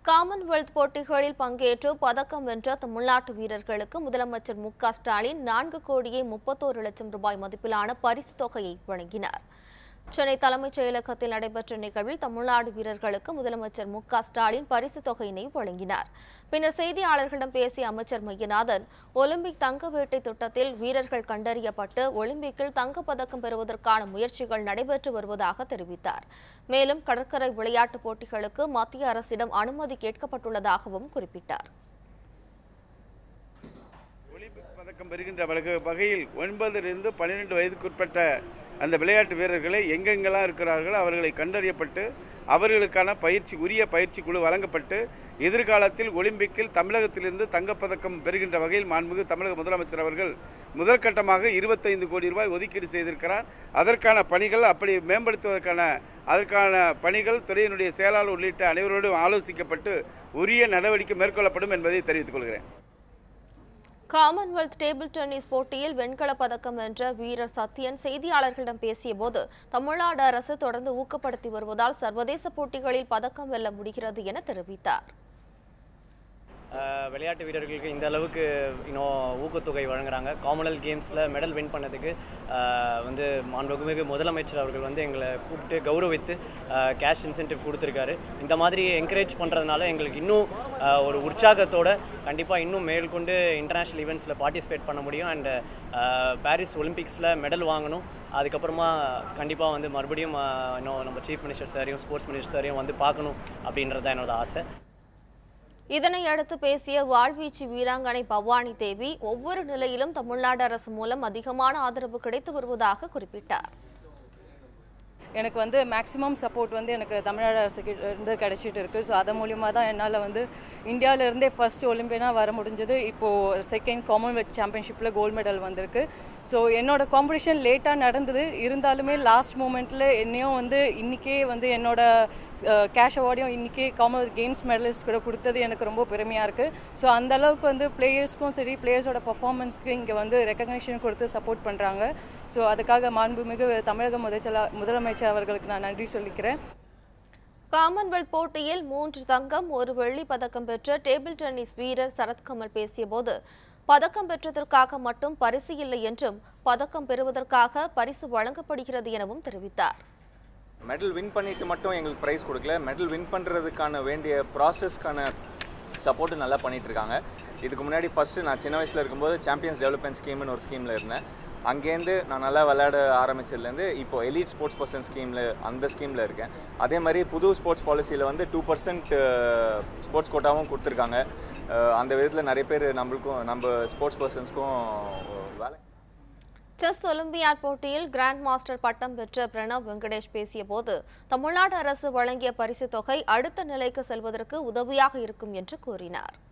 Commonwealth போட்டிகளில் பங்கேற்று பதக்கம் வென்ற தமிழ்நாட்டு வீரர்களுக்கு முதலமைச்சர் மு க ஸ்டாலின் நான்கு கோடியே முப்பத்தோரு லட்சம் ரூபாய் மதிப்பிலான பரிசு தொகையை வழங்கினார் சென்னை தலைமைச் செயலகத்தில் நடைபெற்ற நிகழ்வில் தமிழ்நாடு வீரர்களுக்கு முதலமைச்சர் மு க ஸ்டாலின் பரிசு தொகையினை வழங்கினார் பின்னர் செய்தியாளர்களிடம் பேசிய அமைச்சர் மையநாதன் ஒலிம்பிக் தங்க வேட்டை திட்டத்தில் வீரர்கள் கண்டறியப்பட்டு ஒலிம்பிக்கில் தங்கப்பதக்கம் பெறுவதற்கான முயற்சிகள் நடைபெற்று வருவதாக தெரிவித்தார் மேலும் கடற்கரை விளையாட்டுப் போட்டிகளுக்கு மத்திய அரசிடம் அனுமதி கேட்கப்பட்டுள்ளதாகவும் குறிப்பிட்டார் ஒலிம்பிக் பதக்கம் பெறுகின்ற வகை- வகையில் ஒன்பதிலிருந்து பன்னிரெண்டு வயதுக்குட்பட்ட அந்த விளையாட்டு வீரர்களை எங்கெங்கெல்லாம் இருக்கிறார்களோ அவர்களை கண்டறியப்பட்டு அவர்களுக்கான பயிற்சி உரிய பயிற்சி குழு வழங்கப்பட்டு எதிர்காலத்தில் ஒலிம்பிக்கில் தமிழகத்திலிருந்து தங்கப்பதக்கம் பெறுகின்ற வகையில் மாண்புமிகு தமிழக முதலமைச்சர் அவர்கள் முதற்கட்டமாக இருபத்தைந்து கோடி ரூபாய் ஒதுக்கீடு செய்திருக்கிறார் அதற்கான பணிகள் அப்படி மேம்படுத்துவதற்கான அதற்கான பணிகள் துறையினுடைய செயலாளர் உள்ளிட்ட அனைவரோடும் ஆலோசிக்கப்பட்டு உரிய நடவடிக்கை மேற்கொள்ளப்படும் என்பதை தெரிவித்துக் கொள்கிறேன் காமன்வெல்த் டேபிள் டென்னிஸ் போட்டியில் வெண்கலப் பதக்கம் வென்ற வீரர் சத்யன் செய்தியாளர்களிடம் பேசியபோது தமிழ்நாடு அரசு தொடர்ந்து ஊக்கப்படுத்தி வருவதால் சர்வதேச போட்டிகளில் பதக்கம் வெல்ல முடிகிறது என தெரிவித்தார் அஹ் விளையாட்டு வீரர்களுக்கு இந்த அளவுக்கு இன்னும் ஊக்கத்தொகை வழங்குறாங்க காமன்வெல்த் கேம்ஸில் மெடல் வின் பண்ணதுக்கு அஹ் வந்து மாண்புமிகு முதலமைச்சர் அவர்கள் வந்து எங்களை கூப்பிட்டு கௌரவித்து கேஷ் இன்சென்டிவ் கொடுத்துருக்காரு இந்த மாதிரி என்கரேஜ் பண்ணுறதுனால எங்களுக்கு இன்னும் அஹ், ஒரு உற்சாகத்தோட கண்டிப்பாக இன்னும் மேற்கொண்டு இன்டர்நேஷ்னல் ஈவெண்ட்ஸில் பார்ட்டிசிபேட் பண்ண முடியும் அண்ட் பாரிஸ் ஒலிம்பிக்ஸில் மெடல் வாங்கணும் அதுக்கப்புறமா கண்டிப்பாக வந்து மறுபடியும் அஹ், இன்னும் நம்ம சீஃப் மினிஸ்டர் சாரையும் ஸ்போர்ட்ஸ் மினிஸ்டர் சாரையும் வந்து பார்க்கணும் அப்படின்றது தான் என்னோட ஆசை இதனை அடுத்து பேசிய வாழ்வீச்சு வீராங்கனை பவானி தேவி ஒவ்வொரு நிலையிலும் தமிழ்நாடு அரசு மூலம் அதிகமான ஆதரவு கிடைத்து வருவதாக குறிப்பிட்டார் எனக்கு வந்து மேக்ஸிமம் சப்போர்ட் வந்து எனக்கு தமிழ்நாடு அரசுக்கிட்ட இருந்து கிடைச்சிட்டு இருக்கு ஸோ அதன் மூலியமாக தான் என்னால் வந்து இந்தியாவில இருந்தே ஃபர்ஸ்ட் ஒலிம்பியனாக வர முடிஞ்சது இப்போது செகண்ட் காமன்வெல்த் சாம்பியன்ஷிப்பில் கோல்டு மெடல் வந்திருக்கு ஸோ என்னோட காம்படிஷன் லேட்டாக நடந்தது இருந்தாலுமே லாஸ்ட் மூமெண்ட்டில் என்னையும் வந்து இன்றைக்கே வந்து என்னோட கேஷ் அவார்டையும் இன்றைக்கே காமன்வெல்த் கேம்ஸ் மெடலிஸ்ட் கூட கொடுத்தது எனக்கு ரொம்ப பெருமையாக இருக்குது ஸோ அந்த அளவுக்கு வந்து பிளேயர்ஸ்க்கும் சரி பிளேயர்ஸோட பர்ஃபார்மன்ஸ்க்கு இங்கே வந்து ரெக்கக்னிஷன் கொடுத்து சப்போர்ட் பண்ணுறாங்க ஸோ அதுக்காக மாண்புமிகு தமிழக முதலமைச்சர் முதலமைச்சர் அவர்களுக்கு நான் நன்றி சொல்லிக்கிறேன் காமன்வெல்த் போட்டியில் மூன்று தங்கம் ஒரு வெள்ளி பதக்கம் பெற்ற டேபிள் டென்னிஸ் வீரர் சரத்கமல் பேசியபோது பதக்கம் பெற்றதற்காக மட்டும் பரிசு இல்லை என்றும் பதக்கம் பெறுவதற்காக பரிசு வழங்கப்படுகிறது எனவும் தெரிவித்தார் மெடல் வின் பண்ணிட்டு மட்டும் எங்களுக்கு ப்ரைஸ் கொடுக்கல மெடல் வின் பண்ணுறதுக்கான வேண்டிய ப்ராசஸ்க்கான சப்போர்ட்டு நல்லா பண்ணிட்டு இருக்காங்க இதுக்கு முன்னாடி ஃபஸ்ட்டு நான் சின்ன வயசில் இருக்கும்போது சாம்பியன்ஸ் டெவலப்மெண்ட் ஸ்கீம்னு ஒரு ஸ்கீமில் இருந்தேன் அங்கேருந்து நான் நல்லா விளையாட ஆரம்பிச்சதுலேருந்து இப்போ எலிட் ஸ்போர்ட்ஸ் பர்சன் ஸ்கீமில் அந்த ஸ்கீமில் இருக்கேன் அதே மாதிரி புது ஸ்போர்ட்ஸ் பாலிசியில் வந்து டூ பர்சன்ட் ஸ்போர்ட்ஸ் கோட்டாவும் கொடுத்துருக்காங்க அஹ் அந்த விதத்தில் நிறைய பேர் நம்மளுக்கும் நம்ம ஸ்போர்ட்ஸ் பர்சன்ஸ்க்கும் வேலை செஸ் ஒலிம்பியாட் போட்டியில் கிராண்ட் மாஸ்டர் பட்டம் பெற்ற பிரணவ் வெங்கடேஷ் பேசியபோது தமிழ்நாடு அரசு வழங்கிய பரிசுத் தொகை அடுத்த நிலைக்கு செல்வதற்கு உதவியாக இருக்கும் என்று கூறினார்